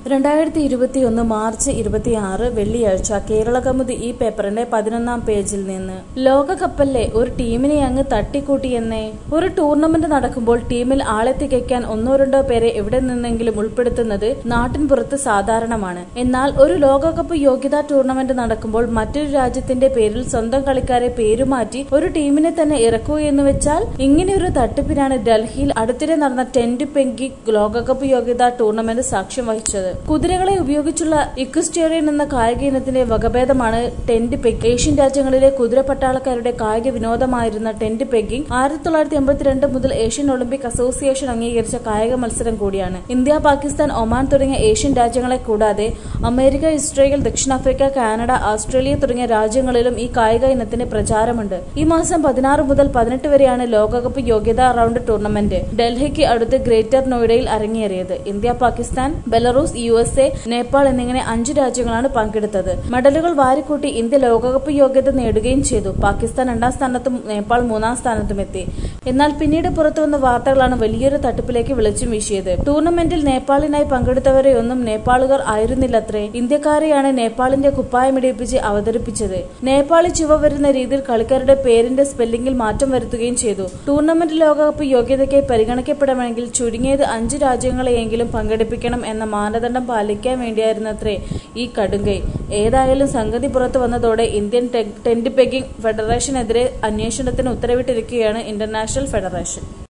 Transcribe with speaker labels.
Speaker 1: രണ്ടായിരത്തി ഇരുപത്തിയൊന്ന് മാർച്ച് ഇരുപത്തിയാറ് വെള്ളിയാഴ്ച കേരള കൗമുദി ഈ പേപ്പറിന്റെ പതിനൊന്നാം പേജിൽ നിന്ന് ലോകകപ്പല്ലേ ഒരു ടീമിനെ അങ്ങ് തട്ടിക്കൂട്ടിയെന്നേ ഒരു ടൂർണമെന്റ് നടക്കുമ്പോൾ ടീമിൽ ആളെ തികയ്ക്കാൻ ഒന്നോ രണ്ടോ പേരെ എവിടെ നിന്നെങ്കിലും ഉൾപ്പെടുത്തുന്നത് നാട്ടിൻ പുറത്ത് സാധാരണമാണ് എന്നാൽ ഒരു ലോകകപ്പ് യോഗ്യതാ ടൂർണമെന്റ് നടക്കുമ്പോൾ മറ്റൊരു രാജ്യത്തിന്റെ പേരിൽ സ്വന്തം കളിക്കാരെ പേരുമാറ്റി ഒരു ടീമിനെ തന്നെ ഇറക്കുകയെന്ന് വെച്ചാൽ ഇങ്ങനെയൊരു തട്ടിപ്പിനാണ് ഡൽഹിയിൽ അടുത്തിടെ നടന്ന ടെന്റ് പെങ്കി ലോകകപ്പ് യോഗ്യതാ ടൂർണമെന്റ് സാക്ഷ്യം വഹിച്ചത് കുതിരകളെ ഉപയോഗിച്ചുള്ള ഇക്വസ്റ്റേറിയൻ എന്ന കായിക ഇനത്തിന്റെ വകഭേദമാണ് ടെന്റ് പെഗ് ഏഷ്യൻ രാജ്യങ്ങളിലെ കുതിര പട്ടാളക്കാരുടെ കായിക വിനോദമായിരുന്ന ടെന്റ് പെഗിംഗ് ആയിരത്തി തൊള്ളായിരത്തി എൺപത്തിരണ്ട് മുതൽ ഏഷ്യൻ ഒളിമ്പിക് അസോസിയേഷൻ അംഗീകരിച്ച കായിക മത്സരം കൂടിയാണ് ഇന്ത്യ പാകിസ്ഥാൻ ഒമാൻ തുടങ്ങിയ ഏഷ്യൻ രാജ്യങ്ങളെ കൂടാതെ അമേരിക്ക ഇസ്രയേൽ ദക്ഷിണാഫ്രിക്ക കാനഡ ഓസ്ട്രേലിയ തുടങ്ങിയ രാജ്യങ്ങളിലും ഈ കായിക ഇനത്തിന് പ്രചാരമുണ്ട് ഈ മാസം പതിനാറ് മുതൽ പതിനെട്ട് വരെയാണ് ലോകകപ്പ് യോഗ്യതാ റൗണ്ട് ടൂർണമെന്റ് ഡൽഹിക്ക് അടുത്ത് ഗ്രേറ്റർ നോയിഡയിൽ അരങ്ങേറിയത് India Pakistan Belarus U S A Nepal എന്നിങ്ങനെ അഞ്ചു രാജ്യങ്ങളാണ് പങ്കെടുത്തത് മെഡലുകൾ വാരിക്കൂട്ടി ഇന്ത്യ ലോകകപ്പ് യോഗ്യത നേടുകയും ചെയ്തു പാകിസ്ഥാൻ രണ്ടാം സ്ഥാനത്തും നേപ്പാൾ മൂന്നാം സ്ഥാനത്തും എത്തി എന്നാൽ പിന്നീട് പുറത്തുവന്ന വാർത്തകളാണ് വലിയൊരു തട്ടിപ്പിലേക്ക് വെളിച്ചം വീശിയത് ടൂർണമെന്റിൽ നേപ്പാളിനായി പങ്കെടുത്തവരെയൊന്നും നേപ്പാളുകാർ ആയിരുന്നില്ലത്രേ ഇന്ത്യക്കാരെയാണ് നേപ്പാളിന്റെ കുപ്പായമിടിപ്പിച്ച് അവതരിപ്പിച്ചത് നേപ്പാളി ചുവ വരുന്ന രീതിയിൽ കളിക്കാരുടെ പേരിന്റെ സ്പെല്ലിംഗിൽ മാറ്റം വരുത്തുകയും ചെയ്തു ടൂർണമെന്റ് ലോകകപ്പ് യോഗ്യതയ്ക്കായി പരിഗണിക്കപ്പെടണമെങ്കിൽ ചുരുങ്ങിയത് അഞ്ച് രാജ്യങ്ങളെയെങ്കിലും പങ്കെടുപ്പിക്കണം എന്ന മാനദണ്ഡം പാലിക്കാൻ വേണ്ടിയായിരുന്നത്രേ ഈ കടുങ്കൈ ഏതായാലും സംഗതി പുറത്തു വന്നതോടെ ഇന്ത്യൻ ടെന്റ് പെഗിംഗ് ഫെഡറേഷനെതിരെ അന്വേഷണത്തിന് ഉത്തരവിട്ടിരിക്കുകയാണ് ഇന്റർനാഷണൽ ഫെഡറേഷൻ